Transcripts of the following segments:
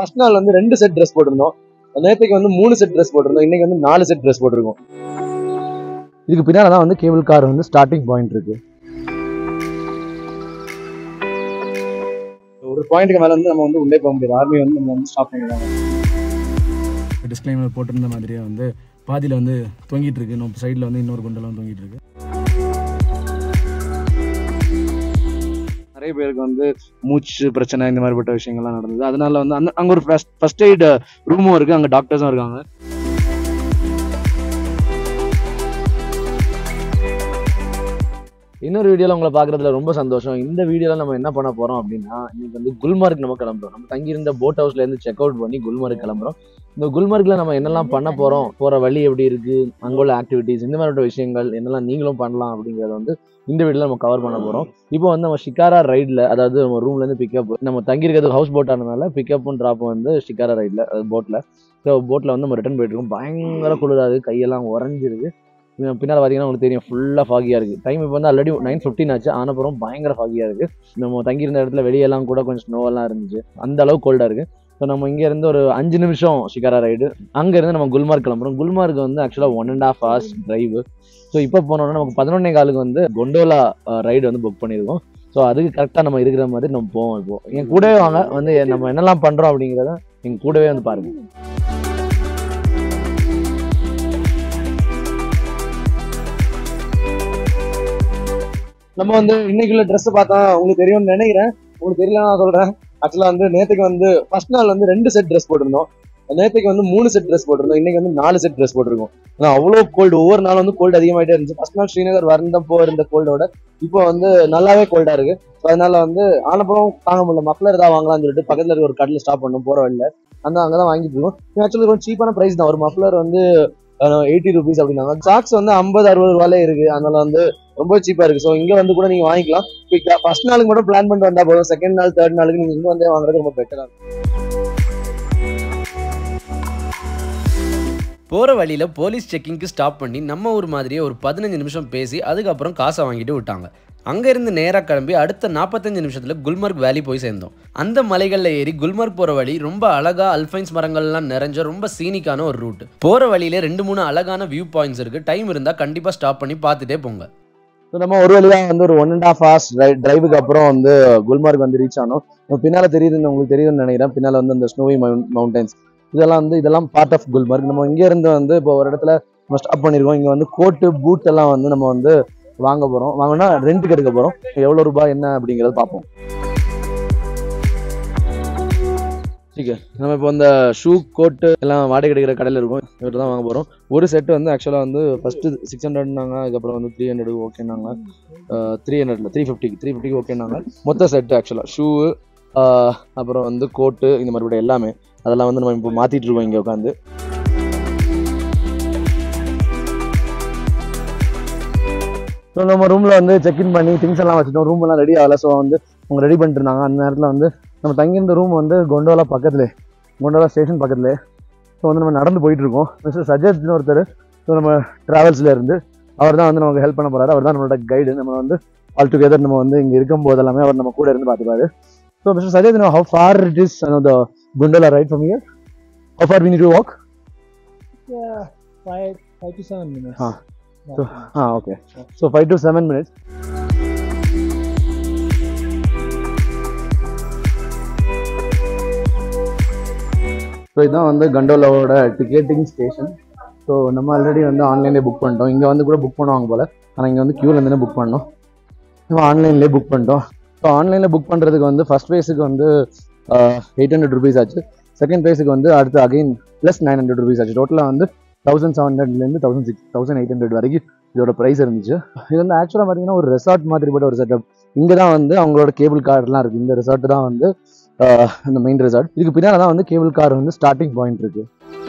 First நாள் வந்து ரெண்டு செட் ட்ரெஸ் போட்டிருந்தோம் நேற்றுக்கு வந்து மூணு செட் ட்ரெஸ் போட்டிருந்தோம் இன்னைக்கு வந்து நாலு செட் ட்ரெஸ் போட்டிருக்கோம் இதுக்கு பின்னால தான் வந்து கேபிள் கார் வந்து ஸ்டார்டிங் பாயிண்ட் இருக்கு ஒரு பாயிண்ட்டுக்கு மேல வந்து நம்ம வந்து உள்ளே போக முடியாது ஆர்மி வந்து நம்ம வந்து ஸ்டாப் பண்ணிடுவாங்க டிஸ்க்ளைமர் போட்டிருந்த மாதிரியே வந்து பாதியில் வந்து தொங்கிட்டு இருக்கு இன்னும் சைடில் வந்து இன்னொரு குண்டெல்லாம் தொங்கிட்டு இருக்கு நிறைய பேருக்கு வந்து மூச்சு பிரச்சனை இந்த மாதிரிப்பட்ட விஷயங்கள்லாம் நடந்தது அதனால வந்து அந்த அங்க ஒரு ஃபர்ஸ்ட் எய்ட் ரூமும் இருக்கு அங்க டாக்டர்ஸும் இருக்காங்க இன்னொரு வீடியோல உங்களை பார்க்கறதுல ரொம்ப சந்தோஷம் இந்த வீடியோல நம்ம என்ன பண்ண போறோம் அப்படின்னா இன்னைக்கு வந்து குல்மார்க் நம்ம கிளம்புறோம் நம்ம தங்கியிருந்த போட் ஹவுஸ்ல இருந்து செக் அவுட் பண்ணி குல்மார்க் கிளம்புறோம் இந்த குல்மார்க்ல நம்ம என்னெல்லாம் பண்ண போறோம் போற வழி எப்படி இருக்கு அங்குள்ள ஆக்டிவிட்டிஸ் இந்த மாதிரிப்பட்ட விஷயங்கள் என்னெல்லாம் நீங்களும் பண்ணலாம் அப்படிங்கறத வந்து இந்த வீடியோல நம்ம கவர் பண்ண போறோம் இப்போ வந்து நம்ம ஷிகாரா ரைட்ல அதாவது நம்ம ரூம்ல இருந்து பிக்கப் நம்ம தங்கியிருக்கிறது ஹவுஸ் போட் ஆனதுனால பிக்கப்பும் ட்ராப்பும் வந்து ஷிகாரா ரைட்ல போட்ல ஸோ போட்ல வந்து நம்ம ரிட்டர்ன் போயிட்டு இருக்கோம் பயங்கர குளிராது கையெல்லாம் உறைஞ்சிருக்கு பின்ன- பின்னால பார்த்தீங்கன்னா உங்களுக்கு தெரியும் ஃபுல்லாக ஃபாகியாக இருக்குது டைம் இப்போ வந்து ஆல்ரெடி நைன் ஃபிஃப்டின் ஆச்சு ஆனப்புறம் பயங்கர ஃபாகியாக இருக்குது நம்ம தங்கியிருந்த இடத்துல வெளியெல்லாம் கூட கொஞ்சம் ஸ்னோவெல்லாம் இருந்துச்சு அந்த அளவுக்கு கோல்டாக இருக்குது ஸோ நம்ம இங்கே இருந்து ஒரு அஞ்சு நிமிஷம் ஷிகாரா ரைடு அங்கேருந்து நம்ம குல்மார்க் கிளம்புறோம் குல்மார்க் வந்து ஆக்சுவலாக one and half hours drive so இப்போ போனோம்னா நமக்கு பதினொன்னே காலுக்கு வந்து கொண்டோலா ரைடு வந்து புக் பண்ணியிருக்கோம் ஸோ அதுக்கு கரெக்டாக நம்ம இருக்கிற மாதிரி நம்ம போவோம் இப்போ என் கூடவே வாங்க வந்து நம்ம என்னெல்லாம் பண்ணுறோம் அப்படிங்கிறத எங்க கூடவே வந்து பாருங்க நம்ம வந்து இன்னைக்குள்ள ட்ரெஸ் பார்த்தா உங்களுக்கு தெரியும்னு நினைக்கிறேன் உங்களுக்கு தெரியல நான் சொல்றேன் ஆக்சுவலா வந்து நேத்துக்கு வந்து ஃபர்ஸ்ட் நாள் வந்து ரெண்டு செட் ட்ரெஸ் போட்டிருந்தோம் நேத்துக்கு வந்து மூணு செட் ட்ரெஸ் போட்டிருந்தோம் இன்னைக்கு வந்து நாலு செட் ட்ரெஸ் போட்டிருக்கோம் ஆனா அவ்வளோ கோல்டு ஒவ்வொரு நாள் வந்து கோல்டு அதிகமாயிட்டே இருந்துச்சு ஃபர்ஸ்ட் நாள் ஸ்ரீநகர் வந்தப்போ இருந்த கோல்டோட இப்போ வந்து நல்லாவே கோல்டா இருக்கு So அதனால வந்து ஆனப்புறம் தாங்க முடியல மஃப்ளர் ஏதாவது வாங்கலாம்னு சொல்லிட்டு பக்கத்துல இருக்க ஒரு கடையில் ஸ்டாப் பண்ணோம் போற வழியில அந்த அங்கதான் வாங்கிட்டு இருக்கோம் ஆக்சுவலி கொஞ்சம் சீப்பான பிரைஸ் தான் ஒரு மஃப்ளர் வந்து எயிட்டி ருபீஸ் அப்படின்னாங்க சாக்ஸ் வந்து ஐம்பது அறுபது ரூபாயிலே இருக்கு அதனால வந்து ரொம்ப சீப்பா இருக்கு ஸோ இங்க வந்து கூட நீங்க வாங்கிக்கலாம் ஃபர்ஸ்ட் நாளுக்கு மட்டும் பிளான் பண்ணிட்டு வந்தா போதும் செகண்ட் நாள் தேர்ட் நாளுக்கு நீங்க இங்க வந்து வாங்குறது ரொம்ப பெட்டரா போகிற வழியில் போலீஸ் செக்கிங்க்கு ஸ்டாப் பண்ணி நம்ம ஊர் மாதிரியே ஒரு பதினஞ்சு நிமிஷம் பேசி அதுக்கப்புறம் காசை வாங்கிட்டு விட்டாங்க அங்கேருந்து நேராக கிளம்பி அடுத்த நாற்பத்தஞ்சு நிமிஷத்தில் குல்மர்க் வேலி போய் சேர்ந்தோம் அந்த மலைகளில் ஏறி குல்மர்க் போகிற வழி ரொம்ப அழகா அல்ஃபைன்ஸ் மரங்கள்லாம் நிறைஞ்ச ரொம்ப சீனிக்கான ஒரு ரூட் போகிற வழியில ரெண்டு மூணு அழகான வியூ பாயிண்ட்ஸ் இருக்குது டைம் இருந்தால் கண்டிப்பாக ஸ்டாப் பண்ணி பார்த்துட்டே போங்க ஸோ நம்ம ஒரு வழியா வந்து ஒரு ஒன் அண்ட் ஹாஃப் ஹவர்ஸ் டிரைவுக்கு அப்புறம் வந்து குல்மார்க் வந்து ரீச் ஆனோம் இப்போ பின்னால தெரியுது உங்களுக்கு தெரியுதுன்னு நினைக்கிறேன் பின்னால வந்து அந்த ஸ்னோவி மவுண்டன்ஸ் இதெல்லாம் வந்து இதெல்லாம் பார்ட் ஆஃப் குல்மார்க் நம்ம இங்க இருந்து வந்து இப்போ ஒரு இடத்துல நம்ம ஸ்டாப் பண்ணிருக்கோம் இங்க வந்து கோட்டு பூட் எல்லாம் வந்து நம்ம வந்து வாங்க போறோம் வாங்கினா ரெண்ட்டுக்கு எடுக்க போறோம் எவ்வளவு ரூபாய் என்ன அப்படிங்கறத பார்ப்போம் சரி நம்ம இப்போ இந்த ஷூ கோட்டு எல்லாம் வாடகை எடுக்கிற கடையில் இருக்கும் இவர்கிட்ட தான் வாங்க போகிறோம் ஒரு செட் வந்து ஆக்சுவலாக வந்து ஃபஸ்ட்டு சிக்ஸ் ஹண்ட்ரட்னாங்க அதுக்கப்புறம் வந்து த்ரீ ஹண்ட்ரட் ஓகேனாங்க த்ரீ ஹண்ட்ரட்ல த்ரீ ஃபிஃப்டிக்கு த்ரீ ஃபிஃப்டிக்கு ஓகேனாங்க மொத்த செட் ஆக்சுவலாக ஷூ அப்புறம் வந்து கோட்டு இந்த மாதிரி கூட எல்லாமே அதெல்லாம் வந்து நம்ம இப்போ மாற்றிட்டு இருக்கோம் இங்கே உட்காந்து ஸோ நம்ம ரூமில் வந்து செக்இன் பண்ணி திங்ஸ் எல்லாம் வச்சுட்டோம் ரூம் எல்லாம் ரெடி ஆகல ஸோ வந்து அவங்க ரெடி பண்ணிட்டு இருந்தாங்க அந்த நேரத்தில் வந்து நம்ம தங்கியிருந்த ரூம் வந்து கொண்டோலா பக்கத்துல கொண்டோலா ஸ்டேஷன் பக்கத்துல ஸோ வந்து நம்ம நடந்து போயிட்டு இருக்கோம் மிஸ்டர் சஜத்னு ஒருத்தர் ஸோ நம்ம ட்ராவல்ஸ்ல இருந்து அவர் தான் வந்து நமக்கு ஹெல்ப் பண்ண போறாரு அவர் தான் நம்மளோட கைடு நம்ம வந்து ஆல் டுகெதர் நம்ம வந்து இங்கே இருக்கும் போது எல்லாமே அவர் நம்ம கூட இருந்து பார்த்துப்பாரு so mister Sajad no how far it is the gondola ride from here how far we need to walk Yeah, five, five to seven minutes. Huh. Not So- too much. Ah okay so five to seven minutes so இதுதான் வந்து கண்டோலாவோட ticketing station so நம்ம already வந்து ஆன்லைன்லேயே book பண்ணிட்டோம் இங்கே வந்து கூட புக் பண்ணுவாங்க போல் ஆனால் இங்கே வந்து க்யூவில் இருந்தே புக் பண்ணோம் நம்ம ஆன்லைன்லேயே புக் பண்ணிட்டோம் ஸோ ஆன்லைனில் புக் பண்ணுறதுக்கு வந்து ஃபர்ஸ்ட் ஃபேஸுக்கு வந்து எயிட் ஹண்ட்ரட் ருபீஸ் ஆச்சு செகண்ட் ஃபேஸுக்கு வந்து அடுத்து again plus nine hundred rupees ஆச்சு டோட்டலாக வந்து தௌசண்ட் செவன் ஹண்ட்ரட்லேருந்து thousand six thousand eight hundred வரைக்கும் இதோட ப்ரைஸ் இருந்துச்சு இது வந்து ஆக்சுவலாக பார்த்தீங்கன்னா ஒரு ரெசார்ட் மாதிரிப்பட்ட ஒரு செட்டப் இங்கே தான் வந்து அவங்களோட கேபிள் கார்லாம் இருக்குது இந்த ரெசார்ட் தான் வந்து ஆஹ், இந்த மெயின் ரெசார்ட் இதுக்கு பின்னால் தான் வந்து கேபிள் கார் வந்து ஸ்டார்டிங் பாயிண்ட் இருக்கு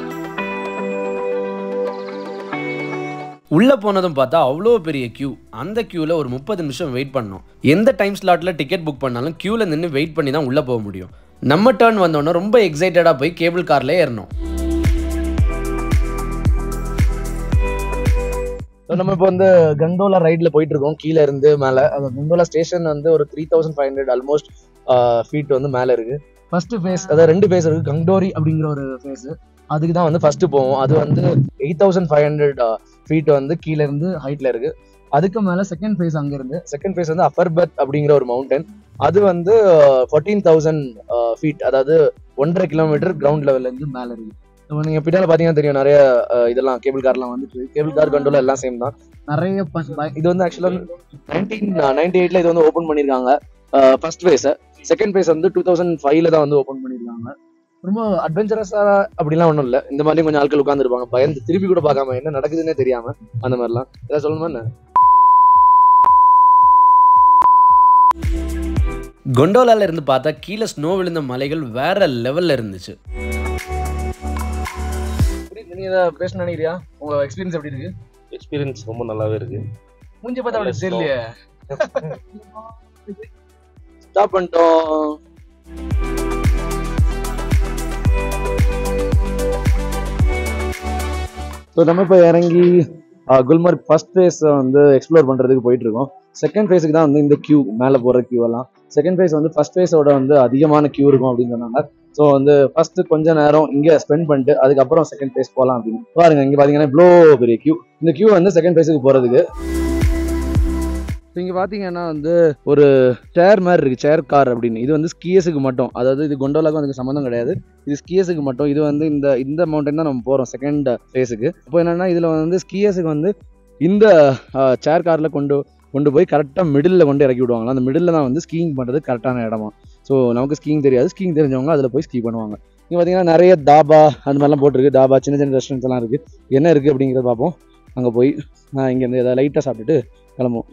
உள்ளே போனதும் பார்த்தா அவ்வளோ பெரிய கியூ அந்த க்யூவில் ஒரு முப்பது நிமிஷம் வெயிட் பண்ணோம் எந்த டைம் ஸ்லாட்டில் டிக்கெட் புக் பண்ணாலும் க்யூவில் நின்று வெயிட் பண்ணி தான் உள்ளே போக முடியும் நம்ம டர்ன் வந்தோன்னே ரொம்ப எக்ஸைட்டடாக போய் கேபிள் காரில் ஏறணும் ஸோ நம்ம இப்போ வந்து கண்டோலா ரைட்ல போயிட்டு இருக்கோம் கீழே இருந்து மேலே அந்த கண்டோலா ஸ்டேஷன் வந்து ஒரு three thousand five hundred almost feet வந்து மேலே இருக்கு ஃபர்ஸ்ட் ஃபேஸ் அதாவது ரெண்டு ஃபேஸ் இருக்கு கங்டோரி அப்படிங்கிற ஒரு ஃபேஸ் அதுக்கு தான் வந்து ஃபர்ஸ்ட் போவோம் அது வந்து eight thousand five hundred feet வந்து கீழ இருந்து ஹைட்ல இருக்கு அதுக்கு மேல செகண்ட் ஃபேஸ் அங்க இருந்து செகண்ட் ஃபேஸ் வந்து அப்பர் பத் அப்படிங்கிற ஒரு மவுண்டன் அது வந்து ஃபோர்டீன் தௌசண்ட் ஃபீட் அதாவது ஒன்றரை கிலோமீட்டர் கிரவுண்ட் லெவல்ல இருந்து மேல இருக்கு இப்போ நீங்க பின்னால பாத்தீங்கன்னா தெரியும் நிறைய அஹ், இதெல்லாம் கேபிள் கார்லாம் வந்துட்டு கேபிள் கார் கண்ட்ரோல் எல்லாம் சேம் தான் நிறைய ப- ப- இது வந்து ஆக்சுவலா நைன்டீன் நைன்டி எயிட்ல இது வந்து ஓபன் பண்ணிருக்காங்க ஃபர்ஸ்ட் ஃபேஸ் செகண்ட் ஃபேஸ் வந்து டூ தௌசண்ட் ஃபைவ்ல தான் வந்து ஓபன் பண்ணிருக்காங்க ரொம்ப அட்வென்ச்சரஸா அப்படிலாம் ஒன்றும் இல்லை இந்த மாதிரி கொஞ்சம் ஆட்கள் உட்காந்துருப்பாங்க பயந்து திருப்பி கூட பார்க்காம என்ன நடக்குதுன்னே தெரியாம அந்த மாதிரிலாம் ஏதாவது சொல்லணுமா என்ன கொண்டோலால இருந்து பார்த்தா கீழே ஸ்னோ விழுந்த மலைகள் வேற லெவல்ல இருந்துச்சு புரியுது, நீ ஏதாவது பேச நினைக்கிறியா உங்க எக்ஸ்பீரியன்ஸ் எப்படி இருக்கு எக்ஸ்பீரியன்ஸ் ரொம்ப நல்லாவே இருக்கு மூஞ்ச பார்த்தா அப்படி நல்ல தெரியலையே ஸ்டாப் பண்ணிட்டோம் ஸோ நம்ம இப்போ இறங்கி அஹ், குல்மார்க் ஃபர்ஸ்ட் ஃபேஸ் வந்து எக்ஸ்ப்ளோர் பண்றதுக்கு போயிட்டு இருக்கோம் செகண்ட் ஃபேஸுக்கு தான் வந்து இந்த கியூ மேலே போகிற கியூ எல்லாம் செகண்ட் ஃபேஸ் வந்து ஃபர்ஸ்ட் ஃபேஸோட வந்து அதிகமான கியூ இருக்கும் அப்படின்னு சொன்னாங்க ஸோ வந்து ஃபர்ஸ்ட் கொஞ்ச நேரம் இங்கே ஸ்பெண்ட் பண்ணிட்டு அதுக்கப்புறம் செகண்ட் ஃபேஸ் போகலாம் அப்படின்னு பாருங்க இங்கே பார்த்தீங்கன்னா இவ்வளோ பெரிய கியூ இந்த கியூ வந்து செகண்ட் ஃபேஸுக்கு போகிறதுக்கு இங்கே பார்த்தீங்கன்னா வந்து ஒரு சேர் மாதிரி இருக்கு சேர் கார் அப்படின்னு இது வந்து ஸ்கீயஸுக்கு மட்டும் அதாவது இது கொண்டோலாக்கும் அதுக்கு சம்மந்தம் கிடையாது இது ஸ்கீயஸுக்கு மட்டும் இது வந்து இந்த இந்த மவுண்டன் தான் நம்ம போகிறோம் செகண்ட் ஃபேஸுக்கு இப்போ என்னன்னா இதில் வந்து ஸ்கீயஸுக்கு வந்து இந்த சேர் காரில் கொண்டு கொண்டு போய் கரெக்டாக மிடில் கொண்டு இறக்கி விடுவாங்களா அந்த மிடில் தான் வந்து ஸ்கீயிங் பண்ணுறது கரெக்டான இடமா ஸோ நமக்கு ஸ்கீயிங் தெரியாது ஸ்கீயிங் தெரிஞ்சவங்க அதில் போய் ஸ்கீ பண்ணுவாங்க இங்கே பார்த்தீங்கன்னா நிறைய தாபா அந்த மாதிரிலாம் போட்டிருக்கு தாபா சின்ன சின்ன ரெஸ்டாரண்ட்ஸ் எல்லாம் இருக்குது என்ன இருக்குது அப்படிங்கிறத பார்ப்போம் அங்கே போய் நான் இங்கேருந்து ஏதாவது லைட்டாக சாப்பிட்டுட்டு கிளம்புவோம்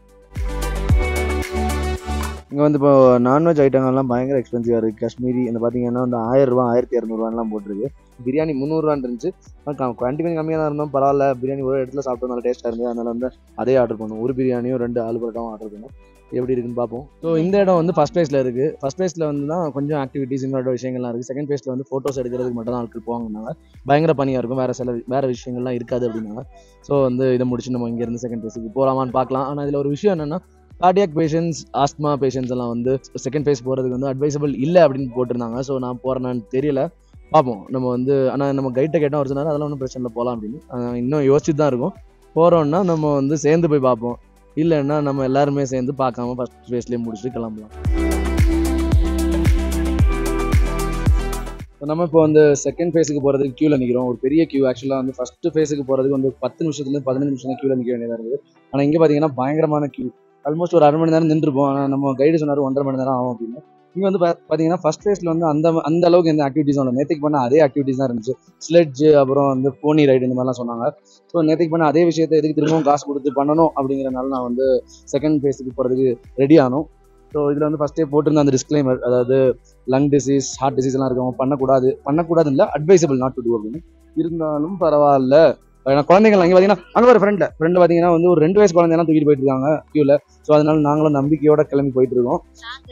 இங்கே வந்து இப்போ நான்வெஜ் ஐட்டங்கள்லாம் பயங்கர எக்ஸ்பென்சிவாக இருக்குது காஷ்மீரி இந்த பார்த்தீங்கன்னா வந்து ஆயிரம் ரூபா ஆயிரத்தி இரநூறுவான்லாம் போட்டிருக்கு பிரியாணி முந்நூறுவான்னு இருந்துச்சு குவான்டி கொஞ்சம் கம்மியாக தான் இருந்தோம் பரவாயில்ல பிரியாணி ஒரு இடத்துல சாப்பிட்டோம் நல்லா டேஸ்ட்டாக இருந்தது அதனால வந்து அதே ஆர்டர் பண்ணோம் ஒரு பிரியாணியும் ரெண்டு ஆலு பரோட்டாவும் ஆர்டர் பண்ணோம் எப்படி இருக்குன்னு பார்ப்போம் ஸோ இந்த இடம் வந்து ஃபஸ்ட் பிளேஸில் இருக்குது ஃபஸ்ட் பிளேஸில் வந்து தான் கொஞ்சம் ஆக்டிவிட்டீஸ் இந்த மாதிரி விஷயங்கள்லாம் இருக்குது செகண்ட் பிளேஸில் வந்து ஃபோட்டோஸ் எடுக்கிறதுக்கு மட்டும் தான் ஆட்கள் போவாங்கன்னாங்க பயங்கர பனியாக இருக்கும் வேறு சில வேறு விஷயங்கள்லாம் இருக்காது அப்படின்னாங்க ஸோ வந்து இதை முடிச்சு நம்ம இங்கேருந்து செகண்ட் பிளேஸுக்கு போகலாமான்னு பார்க்கலாம் ஆனால் இதில் ஒரு விஷயம் என்னென்னா கார்டியாக் பேஷண்ட்ஸ் ஆஸ்மா பேஷண்ட்ஸ் எல்லாம் வந்து செகண்ட் ஃபேஸ் போகிறதுக்கு வந்து அட்வைசபிள் இல்லை அப்படின்னு போட்டிருந்தாங்க ஸோ நான் போகிறேன்னு தெரியல பார்ப்போம் நம்ம வந்து ஆனால் நம்ம கைட்டை கேட்டோம் ஒரு சொன்னார் அதெல்லாம் ஒன்றும் பிரச்சனை இல்லை போகலாம் அப்படின்னு ஆனா, இன்னும் யோசிச்சுட்டு தான் இருக்கும் போகிறோம்னா நம்ம வந்து சேர்ந்து போய் பார்ப்போம் இல்லைன்னா நம்ம எல்லாருமே சேர்ந்து பார்க்காம ஃபர்ஸ்ட் ஃபேஸ்லேயே முடிச்சுட்டு கிளம்பலாம் So, நம்ம இப்போ வந்து செகண்ட் ஃபேஸுக்கு போகிறதுக்கு க்யூவில் நிற்கிறோம் ஒரு பெரிய க்யூ ஆக்சுவலாக வந்து ஃபர்ஸ்ட் ஃபேஸுக்கு போகிறதுக்கு வந்து பத்து நிமிஷத்துலேருந்து பதினஞ்சு நிமிஷம் தான் க்யூவில் நிற்க வேண்டியதாக இருக்குது ஆனால் இங்கே பார்த்தீங்கன்னா பயங்கரமான க்யூ ஆல்மோஸ்ட் ஒரு அரை மணி நேரம் நின்றுருப்போம் ஆனால் நம்ம கைடு சொன்னார் ஒன்றரை மணி நேரம் ஆகும் அப்படின்னு இங்கே வந்து பா- பார்த்தீங்கன்னா ஃபர்ஸ்ட் ஃபேஸில் வந்து அந்த அந்த அளவுக்கு எந்த ஆக்டிவிட்டிஸும் இல்லை நேற்றுக்கு பண்ண அதே ஆக்டிவிட்டிஸ் தான் இருந்துச்சு ஸ்லெட்ஜ் அப்புறம் வந்து போனி ரைடு இந்த மாதிரிலாம் சொன்னாங்க ஸோ நேற்றுக்கு பண்ண அதே விஷயத்தை எதுக்கு திரும்பவும் காசு கொடுத்து பண்ணணும் அப்படிங்கிறனால நான் வந்து செகண்ட் ஃபேஸுக்கு போகிறதுக்கு ரெடி ஆனோம் ஸோ இதில் வந்து ஃபஸ்ட்டே போட்டிருந்த அந்த டிஸ்க்ளைமர் அதாவது லங் டிசீஸ் ஹார்ட் டிசீஸ் எல்லாம் இருக்கவங்க பண்ணக்கூடாது பண்ணக்கூடாதுன்னு இல்லை அட்வைசபிள் நாட் டு டூ அப்படின்னு இருந்தாலும் பரவாயில்ல ஏன்னா குழந்தைகள் அங்கே பார்த்தீங்கன்னா அங்கே ஒரு ஃப்ரெண்டில் ஃப்ரெண்டு பார்த்தீங்கன்னா வந்து ஒரு ரெண்டு வயசு குழந்தையெல்லாம் தூக்கிட்டு போயிட்டு இருக்காங்க க்யூவில் ஸோ அதனால நாங்களும் நம்பிக்கையோட கிளம்பி போயிட்டு இருக்கோம்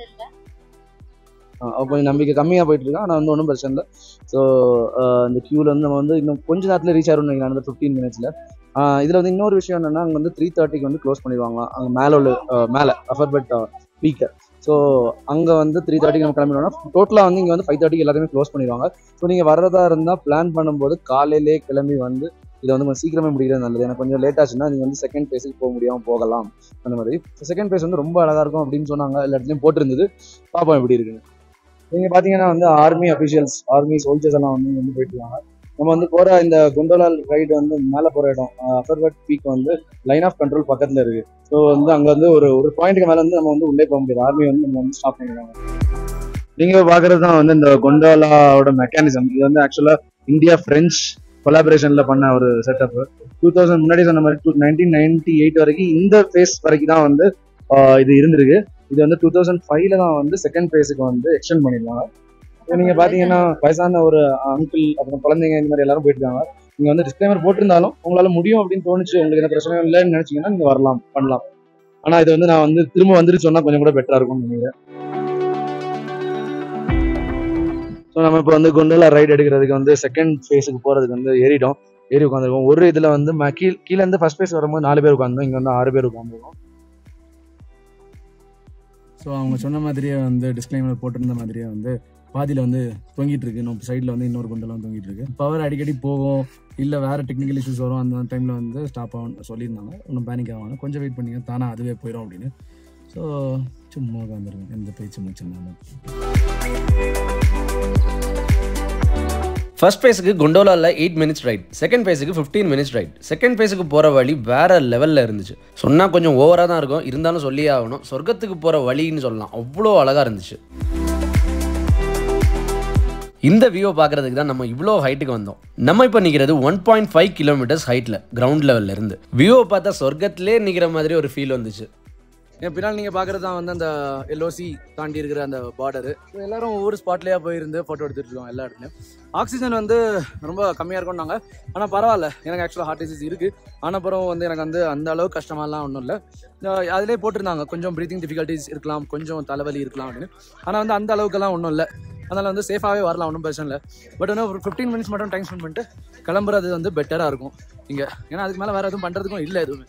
ஆஹ் அவ கொஞ்சம் நம்பிக்கை கம்மியாக போயிட்டு இருக்கா ஆனால் வந்து ஒன்றும் பிரச்சனை இல்லை ஸோ இந்த க்யூவில் வந்து நம்ம வந்து இன்னும் கொஞ்ச நேரத்தில் ரீச் ஆகிடும் நினைக்கிறேன் அந்த ஃபிஃப்டீன் மினிட்ஸில் இதில் வந்து இன்னொரு விஷயம் என்னன்னா அங்கே வந்து த்ரீ தேர்ட்டிக்கு வந்து க்ளோஸ் பண்ணிடுவாங்களாம் அங்கே மேலே உள்ள ஆஹ் மேலே அஃபர்பெட் பீக்கர் ஸோ அங்கே வந்து த்ரீ தேர்ட்டிக்கு நம்ம கிளம்பினோம்னா டோட்டலாக வந்து இங்கே வந்து ஃபைவ் தேர்ட்டிக்கு எல்லாத்தையுமே க்ளோஸ் பண்ணிடுவாங்க ஸோ நீங்கள் வர்றதா இருந்தால் பிளான் பண்ணும்போது காலையிலே கிளம்பி வந்து இதை வந்து கொஞ்சம் சீக்கிரமே முடிக்கிறது நல்லது எனக்கு கொஞ்சம் லேட் ஆச்சுன்னா நீங்கள் வந்து செகண்ட் ஃபேஸுக்கு போக முடியாமல் போகலாம் அந்த மாதிரி செகண்ட் ஃபேஸ் வந்து ரொம்ப அழகாக இருக்கும் அப்படின்னு சொன்னாங்க எல்லா இடத்துலையும் போட்டிருந்தது பார்ப்போம் எப்படி இருக்குன்னு நீங்கள் பார்த்தீங்கன்னா வந்து ஆர்மி அஃபிஷியல்ஸ் ஆர்மி சோல்ஜர்ஸ் எல்லாம் வந்து இங்க வந்து போயிட்டு இருக்காங்க நம்ம வந்து போகிற இந்த குண்டோலால் ரைடு வந்து மேலே போகிற இடம் அஃபர்வர்ட் பீக் வந்து லைன் ஆஃப் கண்ட்ரோல் பக்கத்தில் இருக்குது ஸோ வந்து அங்கே வந்து ஒரு ஒரு பாயிண்ட்டுக்கு மேலே வந்து நம்ம வந்து உள்ளே போக முடியாது ஆர்மி வந்து நம்ம வந்து ஸ்டாப் பண்ணிடுவாங்க நீங்கள் பார்க்குறது தான் வந்து இந்த கொண்டோலாவோட மெக்கானிசம் இது வந்து ஆக்சுவலாக இந்தியா ஃப்ரெஞ்ச் கொலாபரேஷனில் பண்ண ஒரு செட்டப் டூ தௌசண்ட் முன்னாடி சொன்ன மாதிரி டூ நைன்டீன் நைன்டி எயிட் வரைக்கும் இந்த ஃபேஸ் வரைக்கும் தான் வந்து ஆஹ் இது இருந்திருக்கு இது வந்து டூ தௌசண்ட் ஃபைவ்ல தான் வந்து செகண்ட் ஃபேஸுக்கு வந்து எக்ஸ்டெண்ட் பண்ணிருக்காங்க இப்போ நீங்க பாத்தீங்கன்னா வயசான ஒரு அங்கிள் அப்புறம் குழந்தைங்க இந்த மாதிரி எல்லாரும் போயிருக்காங்க நீங்க வந்து டிஸ்க்ளைமர் போட்டிருந்தாலும் உங்களால முடியும் அப்படின்னு தோணுச்சு உங்களுக்கு எந்த பிரச்சனையும் இல்லைன்னு நினைச்சீங்கன்னா நீங்க வரலாம் பண்ணலாம் ஆனா இது வந்து நான் வந்து திரும்ப வந்துட்டு சொன்னா கொஞ்சம் கூட பெட்டரா இருக்கும்னு நினைக்கிறேன் ஸோ நம்ம இப்போ வந்து குண்டலா ரைடு எடுக்கிறதுக்கு வந்து செகண்ட் ஃபேஸுக்கு போறதுக்கு வந்து ஏறிட்டோம் ஏறி உட்காந்துருக்கோம் ஒரு இதுல வந்து ம- கீழ் கீழ இருந்து ஃபர்ஸ்ட் ஃபேஸ் வரும்போது நாலு பேர் உட்காந்தோம் இங்க வந்து ஆறு பேர் உட்காந்துருக்கோம் ஸோ அவங்க சொன்ன மாதிரியே வந்து டிஸ்க்ளைமர் போட்டிருந்த மாதிரியே வந்து பாதியில் வந்து தொங்கிட்டு இருக்கு இன்னும் சைடில் வந்து இன்னொரு குண்டெல்லாம் தொங்கிட்டு இருக்கு பவர் அடிக்கடி போகும் இல்லை வேறு டெக்னிக்கல் இஷ்யூஸ் வரும் அந்த டைமில் வந்து ஸ்டாப் ஆகும் சொல்லியிருந்தாங்க ஒன்றும் பேனிக் ஆகாங்க கொஞ்சம் வெயிட் பண்ணிங்க தானே அதுவே போயிடும் அப்படின்னு ஸோ சும்மா உட்காந்துருங்க எந்த பேச்சு மூச்சு இல்லாமல் ஃபர்ஸ்ட் ஃபேஸுக்கு கொண்டோலாவில் எயிட் மினிட்ஸ் ரைட் செகண்ட் ஃபேஸுக்கு ஃபிஃப்டீன் மினிட்ஸ் ரைட் செகண்ட் ஃபேஸுக்கு போகிற வழி வேற லெவலில் இருந்துச்சு சொன்னால் கொஞ்சம் ஓவராக தான் இருக்கும் இருந்தாலும் சொல்லியே ஆகணும் சொர்க்கத்துக்கு போகிற வழின்னு சொல்லலாம் அவ்வளோ அழகாக இருந்துச்சு இந்த வியூவை பார்க்கறதுக்கு தான் நம்ம இவ்வளோ ஹைட்டுக்கு வந்தோம் நம்ம இப்போ நிற்கிறது ஒன் பாயிண்ட் ஃபைவ் கிலோமீட்டர்ஸ் ஹைட்டில் கிரவுண்ட் லெவல்ல இருந்து வியூவை பார்த்தா சொர்க்கத்திலே நிற்கிற மாதிரி ஒரு ஃபீல் வந்துச்சு என் பின்னால் நீங்கள் பார்க்குறது தான் வந்து அந்த எல்ஓசி தாண்டி இருக்கிற அந்த பார்டரு எல்லாரும் ஒவ்வொரு ஸ்பாட்லேயே போயிருந்து ஃபோட்டோ எடுத்துட்டு இருக்கோம் எல்லா இடத்துலையும் ஆக்சிஜன் வந்து ரொம்ப கம்மியாக இருக்கும்னாங்க ஆனால் பரவாயில்ல எனக்கு ஆக்சுவலாக ஹார்ட் டிசீஸ் இருக்குது ஆனால் அப்புறம் வந்து எனக்கு வந்து அந்த அளவுக்கு கஷ்டமாலாம் ஒன்றும் இல்லை அதிலே போட்டிருந்தாங்க கொஞ்சம் ப்ரீத்திங் டிஃபிகல்ட்டிஸ் இருக்கலாம் கொஞ்சம் தலைவலி இருக்கலாம் அப்படின்னு ஆனால் வந்து அந்த அளவுக்குலாம் ஒன்றும் இல்லை அதனால் வந்து சேஃபாகவே வரலாம் ஒன்றும் பிரச்சனை இல்லை பட் வந்து ஒரு ஃபிஃப்டீன் மினிட்ஸ் மட்டும் டைம் ஸ்பெண்ட் பண்ணிட்டு கிளம்புறது வந்து பெட்டராக இருக்கும் இங்கே ஏன்னா அதுக்கு மேலே வேறு எதுவும் பண்ணுறதுக்கும் இல்லை எதுவுமே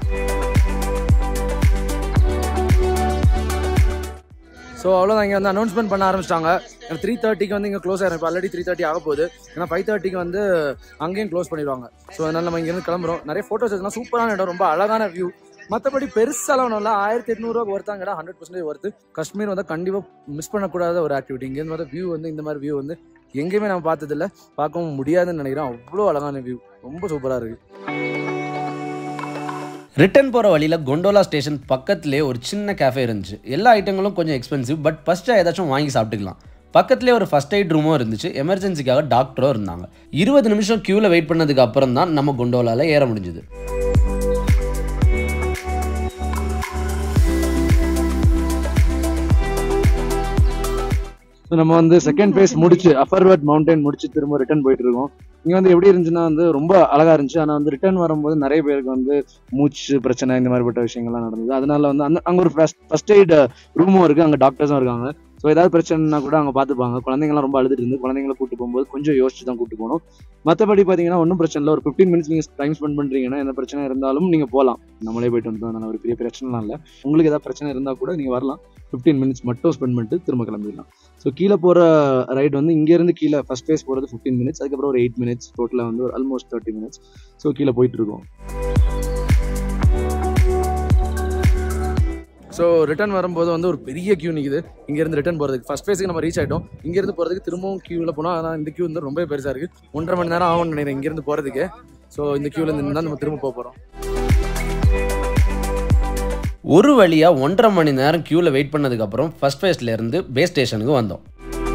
ஸோ அவ்வளோதான் இங்கே வந்து அனௌன்ஸ்மெண்ட் பண்ண ஆரம்பிச்சிட்டாங்க த்ரீ தேர்ட்டிக்கு வந்து இங்கே க்ளோஸ் ஆயிரும் இப்போ ஆல்ரெடி த்ரீ தேர்ட்டி ஆக போகுது ஏன்னா ஃபைவ் தேர்ட்டிக்கு வந்து அங்கேயும் க்ளோஸ் பண்ணிடுவாங்க ஸோ அதனால நம்ம இங்கேருந்து கிளம்புறோம் நிறைய ஃபோட்டோஸ் எடுக்கலாம் சூப்பரான இடம் ரொம்ப அழகான வியூ மற்றபடி பெருசாலாம் ஒன்றும் இல்லை ஆயிரத்தி எட்நூறுவா ஒருத்தாங்கடா ஹண்ட்ரட் பர்சன்டேஜ் ஒர்த்து காஷ்மீர் வந்து கண்டிப்பாக மிஸ் பண்ணக்கூடாத ஒரு ஆக்டிவிட்டி இங்கேருந்து வர வியூ வந்து இந்த மாதிரி வியூ வந்து எங்கேயுமே நம்ம பார்த்ததில்ல பார்க்கவும் முடியாதுன்னு நினைக்கிறேன் அவ்வளோ அழகான வியூ ரொம்ப சூப்பராக இருக்குது ரிட்டர்ன் போகிற வழியில் கொண்டோலா ஸ்டேஷன் பக்கத்துலேயே ஒரு சின்ன கேஃபே இருந்துச்சு எல்லா ஐட்டங்களும் கொஞ்சம் எக்ஸ்பென்சிவ் பட் ஃபஸ்ட்டாக ஏதாச்சும் வாங்கி சாப்பிட்டுக்கலாம் பக்கத்துலேயே ஒரு ஃபஸ்ட் எய்ட் ரூமும் இருந்துச்சு எமர்ஜென்சிக்காக டாக்டரும் இருந்தாங்க இருபது நிமிஷம் க்யூவில் வெயிட் பண்ணதுக்கு அப்புறம் தான் நம்ம கொண்டோலாவில் ஏற முடிஞ்சுது ஸோ நம்ம வந்து செகண்ட் ஃபேஸ் முடிச்சு அப்பர்வர்ட் மவுண்டைன் முடிச்சு திரும்ப ரிட்டர்ன் போயிட்டு இருக்கோம் இங்கே வந்து எப்படி இருந்துச்சுன்னா வந்து ரொம்ப அழகா இருந்துச்சு ஆனால் வந்து ரிட்டர்ன் வரும்போது நிறைய பேருக்கு வந்து மூச்சு பிரச்சனை இந்த மாதிரிப்பட்ட விஷயங்கள்லாம் நடந்தது அதனால வந்து அந்த அங்கே ஒரு ஃபர்ஸ்ட் எய்ட் ரூமும் இருக்கு அங்கே டாக்டர்ஸும் இருக்காங்க ஸோ ஏதாவது பிரச்சனைனா கூட அவங்க பார்த்துப்பாங்க குழந்தைங்கலாம் ரொம்ப அழுதுட்டு இருந்து குழந்தைங்களை கூட்டு போகும்போது கொஞ்சம் யோசிச்சு தான் கூட்டு போகணும் மற்றபடி பார்த்தீங்கன்னா ஒன்றும் பிரச்சனை இல்லை ஒரு ஃபிஃப்டீன் மினிட்ஸ் நீங்கள் டைம் ஸ்பெண்ட் பண்ணுறீங்கன்னா எந்த பிரச்சனை இருந்தாலும் நீங்கள் போகலாம் நம்மளே போயிட்டு வந்தோம் அதனால ஒரு பெரிய பிரச்சனைலாம் இல்லை உங்களுக்கு ஏதாவது பிரச்சனை இருந்தால் கூட நீங்கள் வரலாம் ஃபிஃப்டீன் மினிட்ஸ் மட்டும் ஸ்பெண்ட் பண்ணிட்டு திரும்ப கிளம்பிடலாம் ஸோ கீழே போகிற ரைடு வந்து இங்கேருந்து கீழே ஃபஸ்ட் ஃபேஸ் போகிறது ஃபிஃப்டீன் மினிட்ஸ் அதுக்கப்புறம் ஒரு எயிட் மினிட்ஸ் டோட்டலாக வந்து ஒரு ஆல்மோஸ்ட் தேர்ட்டி மினிட்ஸ் ஸோ கீழே போயிட்டு இருக்கோம் ஸோ ரிட்டர்ன் வரும்போது வந்து ஒரு பெரிய கியூ நிற்குது இங்கேருந்து ரிட்டர்ன் போகிறதுக்கு ஃபஸ்ட் ஃபேஸுக்கு நம்ம ரீச் ஆகிட்டோம் இங்கேருந்து போகிறதுக்கு திரும்பவும் கியூவில் போனோம் ஆனால் இந்த கியூ வந்து ரொம்ப பெருசாக இருக்குது ஒன்றரை மணி நேரம் ஆகும்னு நினைக்கிறேன் இங்கேருந்து போகிறதுக்கு ஸோ இந்த கியூவில் இருந்து தான் நம்ம திரும்ப போக போகிறோம் ஒரு வழியாக ஒன்றரை மணி நேரம் க்யூவில் வெயிட் பண்ணதுக்கப்புறம் ஃபஸ்ட் ஃபேஸ்லேருந்து பேஸ் ஸ்டேஷனுக்கு வந்தோம்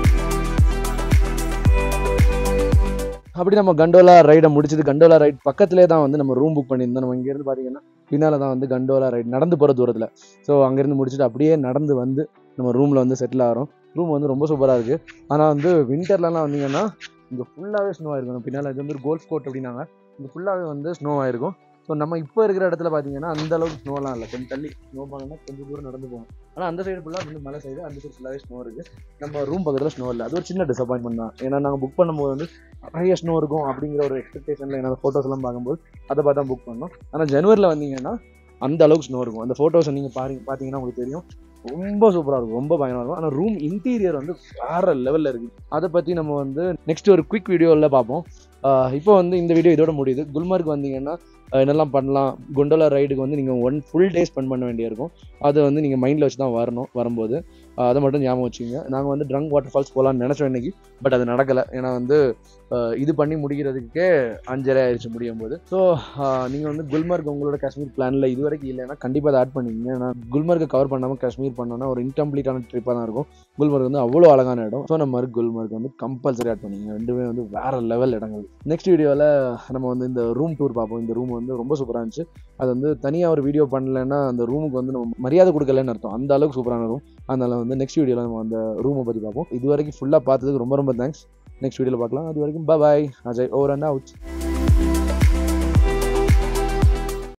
அப்படி நம்ம கண்டோலா ரைடை முடிச்சது கண்டோலா ரைட் பக்கத்துலேயே தான் வந்து நம்ம ரூம் புக் பண்ணியிருந்தோம் நம்ம இங்கேருந்து பார்த்தீங்கன்னா பின்னால் தான் வந்து கண்டோலா ரைட் நடந்து போகிற தூரத்தில் ஸோ அங்கேருந்து முடிச்சுட்டு அப்படியே நடந்து வந்து நம்ம ரூமில் வந்து செட்டில் ஆகிறோம் ரூம் வந்து ரொம்ப சூப்பராக இருக்குது ஆனால் வந்து வின்டர்லலாம் வந்தீங்கன்னா இங்கே ஃபுல்லாகவே ஸ்னோ ஆயிருக்கும் பின்னால் இது வந்து ஒரு கோல்ஃப் கோட் அப்படின்னாங்க இங்கே ஃபுல்லாகவே வந்து ஸ்னோ ஆயிருக்கும் ஸோ நம்ம இப்போ இருக்கிற இடத்துல பார்த்தீங்கன்னா அந்த அளவுக்கு ஸ்னோலாம் இல்லை கொஞ்சம் தள்ளி ஸ்னோ பண்ணணும்னா கொஞ்சம் தூரம் நடந்து போகணும் ஆனால் அந்த சைடு ஃபுல்லாக வந்து மலை சைடு அந்த சைடு ஃபுல்லாகவே ஸ்னோ இருக்குது நம்ம ரூம் பக்கத்தில் ஸ்னோ இல்லை அது ஒரு சின்ன டிசப்பாயின்மெண்ட் தான் ஏன்னா நாங்கள் புக் பண்ணும்போது வந்து நிறைய ஸ்னோ இருக்கும் அப்படிங்கிற ஒரு எக்ஸ்பெக்டேஷனில் என்னோட ஃபோட்டோஸ் எல்லாம் பார்க்கும்போது அதை பார்த்து தான் புக் பண்ணோம் ஆனால் ஜனவரியில் வந்தீங்கன்னா அந்த அளவுக்கு ஸ்னோ இருக்கும் அந்த ஃபோட்டோஸை நீங்கள் பாருங்க பார்த்தீங்கன்னா உங்களுக்கு தெரியும் ரொம்ப சூப்பராக இருக்கும் ரொம்ப பயங்கரமாக இருக்கும் ஆனால் ரூம் இன்டீரியர் வந்து வேற லெவலில் இருக்குது அதை பற்றி நம்ம வந்து நெக்ஸ்ட் ஒரு குவிக் வீடியோவில் பார்ப்போம் ஆஹ் இப்போ வந்து இந்த வீடியோ இதோட முடியுது குல்மார்க் வந்தீங்கன்னா ஆஹ் என்னெல்லாம் பண்ணலாம் குண்டோலா ரைடுக்கு வந்து நீங்கள் ஒன் ஃபுல் டே ஸ்பெண்ட் பண்ண வேண்டியிருக்கும் அதை வந்து நீங்கள் மைண்டில் வச்சு தான் வரணும் வரும்போது ஆஹ் அதை மட்டும் ஞாபகம் வச்சுங்க நாங்கள் வந்து ட்ரங்க் வாட்டர் ஃபால்ஸ் போகலான்னு நினச்சோம் இன்னைக்கு பட் அது நடக்கலை ஏன்னா வந்து ஆஹ் இது பண்ணி முடிக்கிறதுக்கே அஞ்சரை ஆயிடுச்சு முடியும் போது ஸோ நீங்கள் வந்து குல்மார்க் உங்களோட காஷ்மீர் பிளானில் இது வரைக்கும் இல்லைன்னா கண்டிப்பாக அதை ஆட் பண்ணிக்கங்க ஏன்னா குல்மார்க்கை கவர் பண்ணாமல் காஷ்மீர் பண்ணோன்னா ஒரு இன்கம்ப்ளீட்டான ட்ரிப்பாக தான் இருக்கும் குல்மார்க் வந்து அவ்வளோ அழகான இடம் ஸோ நம்ம மாதிரி குல்மார்க் வந்து கம்பல்சரி ஆட் பண்ணிங்க ரெண்டுமே வந்து வேற லெவல் இடங்கள் நெக்ஸ்ட் வீடியோவில் நம்ம வந்து இந்த ரூம் டூர் பார்ப்போம் இந்த ரூம் வந்து ரொம்ப சூப்பராக இருந்துச்சு அது வந்து தனியாக ஒரு வீடியோ பண்ணலைன்னா அந்த ரூமுக்கு வந்து நம்ம மரியாதை கொடுக்கலன்னு அர்த்தம் அந்த அளவுக்கு சூப்பரான ரூம் அதனால வந்து நெக்ஸ்ட் வீடியோவில் நம்ம அந்த ரூமை பற்றி பார்ப்போம் இது வரைக்கும் ஃபுல்லாக பார்த்ததுக்கு ரொம்ப ரொம்ப தேங்க்ஸ் நெக்ஸ்ட் வீடியோவில் பார்க்கலாம் அது வரைக்கும் bye Ajay over and out